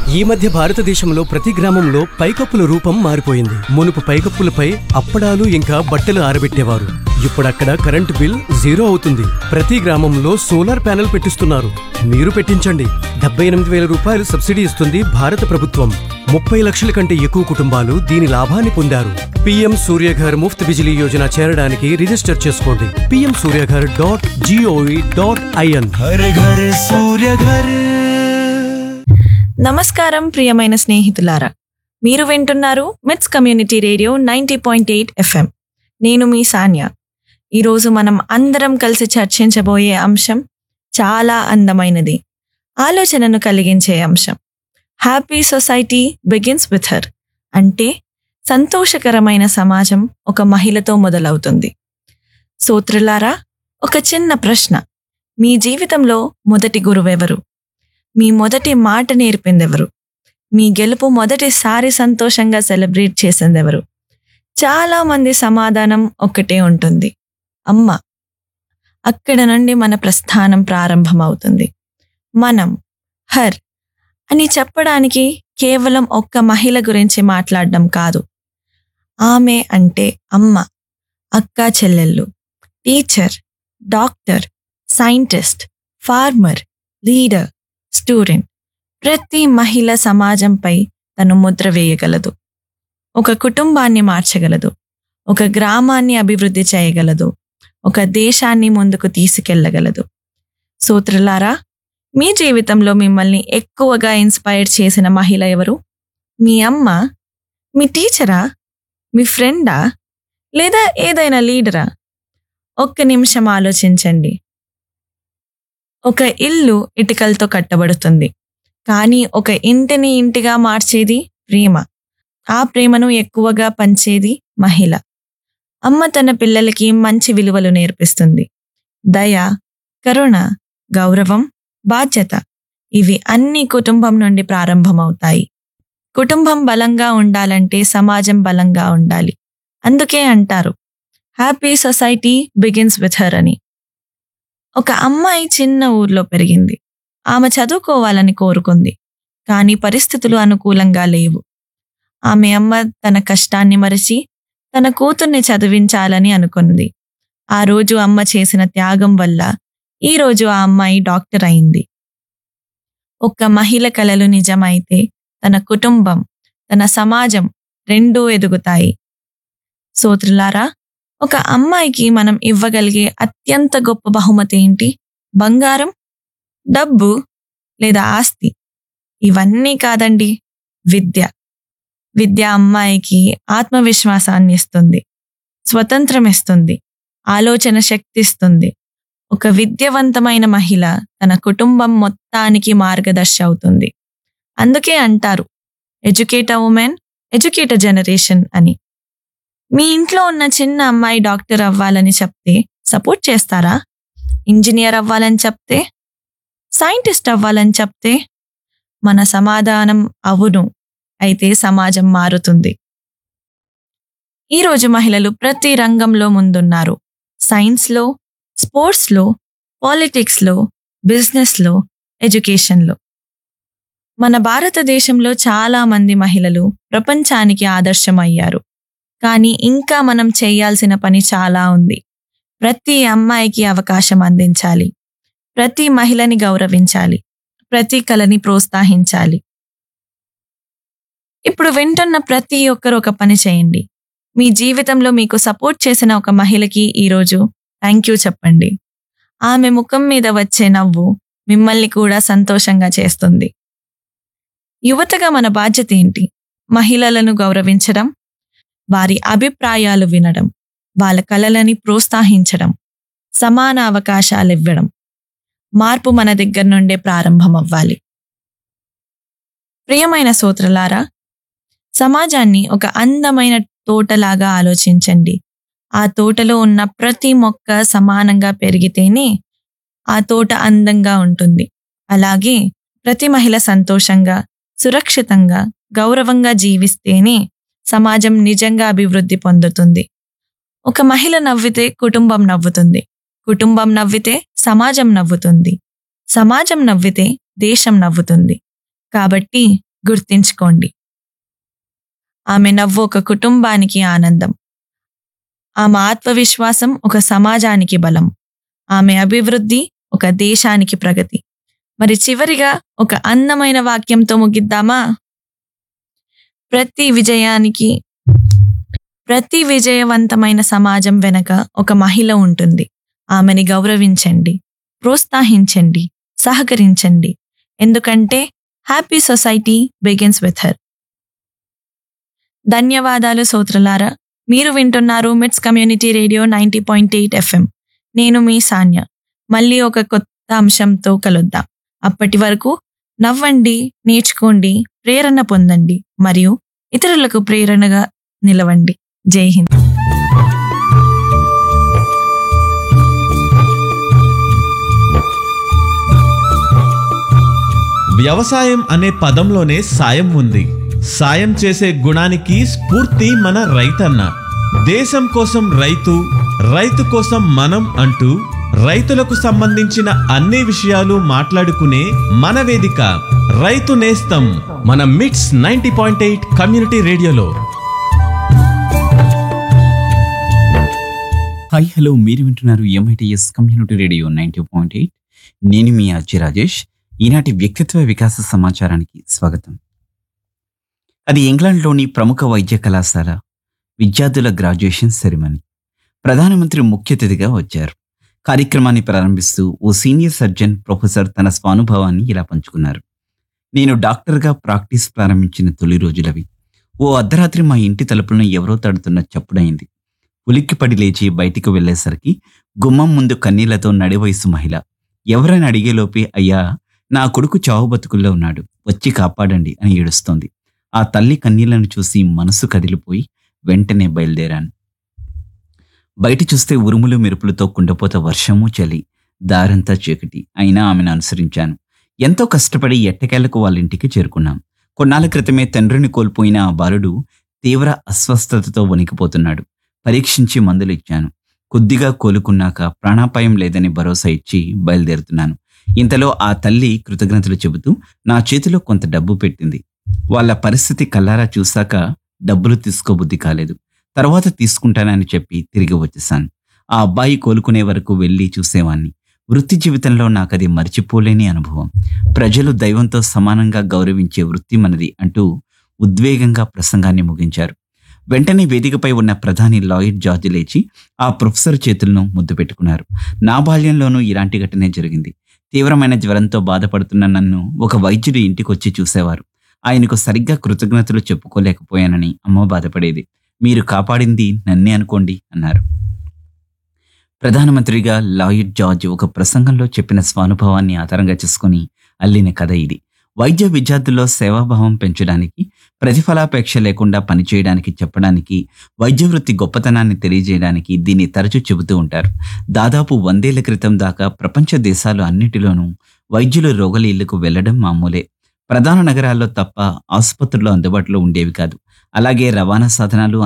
ఈ మధ్య భారతదేశంలో ప్రతి గ్రామంలో పైకప్పుల రూపం మారిపోయింది మునుపు పైకప్పులపై అప్పడాలు ఇంకా బట్టలు ఆరబెట్టేవారు ఇప్పుడు అక్కడ కరెంటు బిల్ జీరో అవుతుంది ప్రతి గ్రామంలో సోలార్ ప్యానెల్ పెట్టిస్తున్నారు మీరు పెట్టించండి డెబ్బై ఎనిమిది వేల రూపాయలు సబ్సిడీ ఇస్తుంది భారత ప్రభుత్వం ముప్పై లక్షల కంటే ఎక్కువ కుటుంబాలు దీని లాభాన్ని పొందారు పీఎం సూర్యఘర్ ముఫ్త్ బిజిలీ యోజన చేరడానికి రిజిస్టర్ చేసుకోండి PM Surya Ghar dot gov dot in हर घर सूर्य घर నమస్కారం ప్రియమైన స్నేహితులారా మీరు వింటున్నారు MITS community radio ninety point eight FM నేను మీ సాన్య ఈరోజు మనం అందరం కలిసి చర్చించబోయే అంశం చాలా అందమైనది ఆలోచనను కలిగించే అంశం happy society begins with her అంటే సంతోషకరమైన సమాజం ఒక మహిళతో మొదలవుతుంది సోత్రులారా ఒక చిన్న ప్రశ్న మీ జీవితంలో మొదటి గురువెవరు మీ మొదటి మాట నేర్పిందెవరు మీ గెలుపు మొదటిసారి సంతోషంగా సెలబ్రేట్ చేసిందెవరు చాలా మంది సమాధానం ఒక్కటే ఉంటుంది అమ్మ అక్కడ నుండి మన ప్రస్థానం ప్రారంభమవుతుంది మనం హర్ అని చెప్పడానికి కేవలం ఒక్క మహిళ గురించి మాట్లాడడం కాదు ఆమె అంటే అమ్మ అక్క చెల్లెళ్ళు teacher doctor scientist farmer leader student ప్రతి మహిళ సమాజంపై తను ముద్ర వేయగలదు ఒక కుటుంబాన్ని మార్చగలదు ఒక గ్రామాన్ని అభివృద్ధి చేయగలదు ఒక దేశాన్ని ముందుకు తీసుకెళ్లగలదు సూత్రులారా మీ జీవితంలో మిమ్మల్ని ఎక్కువగా ఇన్స్పైర్ చేసిన మహిళ ఎవరు మీ అమ్మ మీ టీచరా మీ ఫ్రెండా లేదా ఏదైనా లీడరా ఒక్క నిమిషం ఆలోచించండి ఒక ఇల్లు ఇటుకలతో కట్టబడుతుంది కానీ ఒక ఇంటిని ఇంటిగా మార్చేది ప్రేమ ఆ ప్రేమను ఎక్కువగా పంచేది మహిళ అమ్మ తన పిల్లలకి మంచి విలువలు నేర్పిస్తుంది దయ కరుణ గౌరవం బాధ్యత ఇవి అన్ని కుటుంబం నుండి ప్రారంభమవుతాయి కుటుంబం బలంగా ఉండాలంటే సమాజం బలంగా ఉండాలి అందుకే అంటారు happy society begins with her అని ఒక అమ్మాయి చిన్న ఊర్లో పెరిగింది ఆమె చదువుకోవాలని కోరుకుంది కానీ పరిస్థితులు అనుకూలంగా లేవు ఆమె అమ్మ తన కష్టాన్ని మరిచి తన కూతుర్ని చదివించాలని అనుకుంది ఆ రోజు అమ్మ చేసిన త్యాగం వల్ల ఈ రోజు ఆ అమ్మాయి డాక్టర్ అయింది ఒక్క మహిళ కలలు నిజమైతే తన కుటుంబం తన సమాజం రెండూ ఎదుగుతాయి సోత్రులారా ఒక అమ్మాయికి మనం ఇవ్వగలిగే అత్యంత గొప్ప బహుమతి ఏంటి బంగారం డబ్బు లేదా ఆస్తి ఇవన్నీ కాదండి విద్య విద్య అమ్మాయికి ఆత్మవిశ్వాసాన్ని ఇస్తుంది స్వతంత్రం ఇస్తుంది ఆలోచన శక్తి ఇస్తుంది ఒక విద్యావంతమైన మహిళ తన కుటుంబం మొత్తానికి మార్గదర్శి అవుతుంది అందుకే అంటారు educate a women educate generation అని మీ ఇంట్లో ఉన్న చిన్న అమ్మాయి డాక్టర్ అవ్వాలని చెప్తే సపోర్ట్ చేస్తారా ఇంజనీర్ అవ్వాలని చెప్తే సైంటిస్ట్ అవ్వాలని చెప్తే మన సమాధానం అవును అయితే సమాజం మారుతుంది ఈరోజు మహిళలు ప్రతి రంగంలో ముందున్నారు సైన్స్లో స్పోర్ట్స్లో పాలిటిక్స్లో బిజినెస్లో ఎడ్యుకేషన్లో మన భారతదేశంలో చాలా మంది మహిళలు ప్రపంచానికి ఆదర్శమయ్యారు కానీ ఇంకా మనం చేయాల్సిన పని చాలా ఉంది ప్రతి అమ్మాయికి అవకాశం అందించాలి ప్రతి మహిళని గౌరవించాలి ప్రతి కళని ప్రోత్సహించాలి ఇప్పుడు వింటున్న ప్రతి ఒక్కరు ఒక పని చేయండి మీ జీవితంలో మీకు సపోర్ట్ చేసిన ఒక మహిళకి ఈరోజు థ్యాంక్ యూ చెప్పండి ఆమె ముఖం మీద వచ్చే నవ్వు మిమ్మల్ని కూడా సంతోషంగా చేస్తుంది యువతగా మన బాధ్యత ఏంటి మహిళలను గౌరవించడం వారి అభిప్రాయాలు వినడం వాళ్ళ కలలని ప్రోత్సహించడం సమాన అవకాశాలు ఇవ్వడం మార్పు మన దగ్గర నుండే ప్రారంభమవ్వాలి ప్రియమైన సోత్రలారా సమాజాన్ని ఒక అందమైన తోటలాగా ఆలోచించండి ఆ తోటలో ఉన్న ప్రతి మొక్క సమానంగా పెరిగితేనే ఆ తోట అందంగా ఉంటుంది అలాగే ప్రతి మహిళ సంతోషంగా సురక్షితంగా గౌరవంగా జీవిస్తేనే సమాజం నిజంగా అభివృద్ధి పొందుతుంది ఒక మహిళ నవ్వితే కుటుంబం నవ్వుతుంది కుటుంబం నవ్వితే సమాజం నవ్వుతుంది సమాజం నవ్వితే దేశం నవ్వుతుంది కాబట్టి గుర్తించుకోండి ఆమె నవ్వు ఒక కుటుంబానికి ఆనందం ఆమె ఆత్మవిశ్వాసం ఒక సమాజానికి బలం ఆమె అభివృద్ధి ఒక దేశానికి ప్రగతి మరి చివరిగా ఒక అందమైన వాక్యంతో ముగిద్దామా ప్రతి విజయానికి ప్రతి విజయవంతమైన సమాజం వెనక ఒక మహిళ ఉంటుంది ఆమెని గౌరవించండి ప్రోత్సహించండి సహకరించండి ఎందుకంటే happy society begins with her ధన్యవాదాలు సోత్రులారా మీరు వింటున్నారు MITS community radio ninety point eight FM నేను మీ సాన్య మళ్ళీ ఒక కొత్త అంశంతో కలుద్దాం అప్పటి వరకు నవ్వండి నేర్చుకోండి ప్రేరణ పొందండి మరియు ఇతరులకు ప్రేరణగా నిలవండి జై హింద్ వ్యవసాయం అనే పదంలోనే సాయం ఉంది సాయం చేసే గుణానికి స్ఫూర్తి మన రైతన్న దేశం కోసం రైతు రైతు కోసం మనం అంటూ రైతులకు సంబంధించిన అన్ని విషయాలు మాట్లాడుకునే మన వేదిక రైతు నేస్తం మన MITS ninety point eight community రేడియోలో హాయ్ హలో మీరు వింటున్నారు MITS community radio ninety point eight నేను మీ అజ్జి రాజేష్ ఈనాటి వ్యక్తిత్వ వికాస సమాచారానికి స్వాగతం అది ఇంగ్లాండ్లోని ప్రముఖ వైద్య కళాశాల విద్యార్థుల గ్రాడ్యుయేషన్ సెరిమనీ ప్రధానమంత్రి ముఖ్య అతిథిగా వచ్చారు కార్యక్రమాన్ని ప్రారంభిస్తూ ఓ సీనియర్ సర్జన్ ప్రొఫెసర్ తన స్వానుభవాన్ని ఇలా పంచుకున్నారు నేను డాక్టర్గా ప్రాక్టీస్ ప్రారంభించిన తొలి రోజులవి ఓ అర్ధరాత్రి మా ఇంటి తలుపులను ఎవరో తడుతున్న చప్పుడైంది ఉలిక్కిపడి లేచి బయటికి వెళ్ళేసరికి గుమ్మం ముందు కన్నీళ్లతో నడివయసు మహిళ ఎవరైనా అడిగేలోపే అయ్యా నా కొడుకు చావు బతుకుల్లో ఉన్నాడు వచ్చి కాపాడండి అని ఏడుస్తోంది ఆ తల్లి కన్నీళ్లను చూసి మనసు కదిలిపోయి వెంటనే బయలుదేరాను బయట చూస్తే ఉరుములు మెరుపులతో కుండపోత వర్షము చలి దారంతా చీకటి అయినా ఆమెను అనుసరించాను ఎంతో కష్టపడి ఎట్టకేలకు వాళ్ళ ఇంటికి చేరుకున్నాం కొన్నాళ్ళ క్రితమే తండ్రిని కోల్పోయిన ఆ బాలుడు తీవ్ర అస్వస్థతతో వణికిపోతున్నాడు పరీక్షించి మందులు ఇచ్చాను కొద్దిగా కోలుకున్నాక ప్రాణాపాయం లేదని భరోసా ఇచ్చి బయలుదేరుతున్నాను ఇంతలో ఆ తల్లి కృతజ్ఞతలు చెబుతూ నా చేతిలో కొంత డబ్బు పెట్టింది వాళ్ళ పరిస్థితి కల్లారా చూశాక డబ్బులు తీసుకోబుద్ధి కాలేదు తర్వాత తీసుకుంటానని చెప్పి తిరిగి వచ్చేసాను ఆ అబ్బాయి కోలుకునే వరకు వెళ్ళి చూసేవాణ్ణి వృత్తి జీవితంలో నాకది మర్చిపోలేని అనుభవం ప్రజలు దైవంతో సమానంగా గౌరవించే వృత్తి మనది అంటూ ఉద్వేగంగా ప్రసంగాన్ని ముగించారు వెంటనే వేదికపై ఉన్న ప్రధాని లాయిడ్ జార్జ్ లేచి ఆ ప్రొఫెసర్ చేతులను ముద్దు పెట్టుకున్నారు నా బాల్యంలోనూ ఇలాంటి ఘటనే జరిగింది తీవ్రమైన జ్వరంతో బాధపడుతున్న నన్ను ఒక వైద్యుడు ఇంటికి వచ్చి చూసేవారు ఆయనకు సరిగ్గా కృతజ్ఞతలు చెప్పుకోలేకపోయానని అమ్మ బాధపడేది మీరు కాపాడింది నన్నే అనుకోండి అన్నారు ప్రధానమంత్రిగా లాయిడ్ జార్జ్ ఒక ప్రసంగంలో చెప్పిన స్వానుభవాన్ని ఆధారంగా చేసుకుని అల్లిన కథ ఇది వైద్య విద్యార్థుల్లో సేవాభావం పెంచడానికి ప్రతిఫలాపేక్ష లేకుండా పనిచేయడానికి చెప్పడానికి వైద్య వృత్తి గొప్పతనాన్ని తెలియజేయడానికి దీన్ని తరచూ చెబుతూ ఉంటారు దాదాపు వందేళ్ల క్రితం దాకా ప్రపంచ దేశాలు అన్నిటిలోనూ వైద్యులు రోగుల ఇళ్లకు వెళ్లడం మామూలే ప్రధాన నగరాల్లో తప్ప ఆసుపత్రులు అందుబాటులో ఉండేవి కాదు అలాగే రవాణా సాధనాలు